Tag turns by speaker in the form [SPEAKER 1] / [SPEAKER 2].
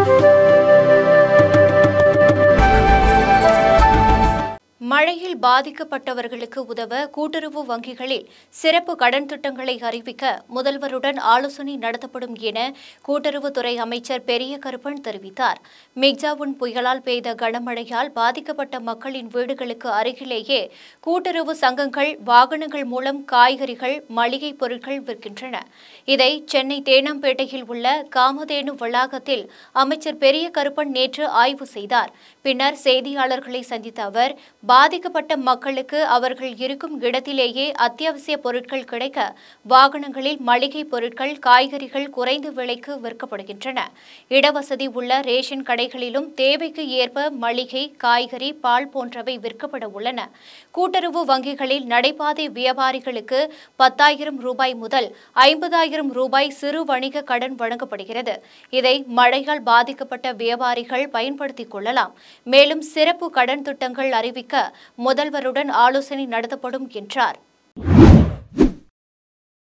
[SPEAKER 1] மழையில் பாதிக்கப்பட்டவர்களுக்கு உதவ கூட்டுறவு வங்கிகளில் சிறப்பு கடன் திட்டங்களை அறிவிக்க முதல்வருடன் ஆலோசனை நடத்தப்படும் என கூட்டுறவுத்துறை அமைச்சர் பெரிய கருப்பன் தெரிவித்தார் மிக்ஜாவுன் புயலால் பெய்த கனமழையால் பாதிக்கப்பட்ட மக்களின் வீடுகளுக்கு அருகிலேயே கூட்டுறவு சங்கங்கள் வாகனங்கள் மூலம் காய்கறிகள் மளிகை பொருட்கள் விற்கின்றன இதை சென்னை தேனாம்பேட்டையில் உள்ள காமதேனு வளாகத்தில் அமைச்சர் பெரிய கருப்பன் நேற்று ஆய்வு செய்தார் பின்னர் செய்தியாளர்களை சந்தித்த அவர் பாதிக்கப்பட்ட மக்களுக்கு அவர்கள் இருக்கும் இடத்திலேயே அத்தியாவசிய பொருட்கள் கிடைக்க வாகனங்களில் மளிகை பொருட்கள் காய்கறிகள் குறைந்த விலைக்கு விற்கப்படுகின்றன இடவசதி உள்ள ரேஷன் கடைகளிலும் தேவைக்கு ஏற்ப மளிகை காய்கறி பால் போன்றவை விற்கப்பட உள்ளன கூட்டுறவு வங்கிகளில் நடைபாதை வியாபாரிகளுக்கு பத்தாயிரம் ரூபாய் முதல் ஐம்பதாயிரம் ரூபாய் சிறு வணிக கடன் வழங்கப்படுகிறது இதை மழையால் பாதிக்கப்பட்ட வியாபாரிகள் பயன்படுத்திக் கொள்ளலாம் மேலும் சிறப்பு கடன் திட்டங்கள் அறிவிக்க முதல்வருடன் ஆலோசனை நடத்தப்படும் என்றார்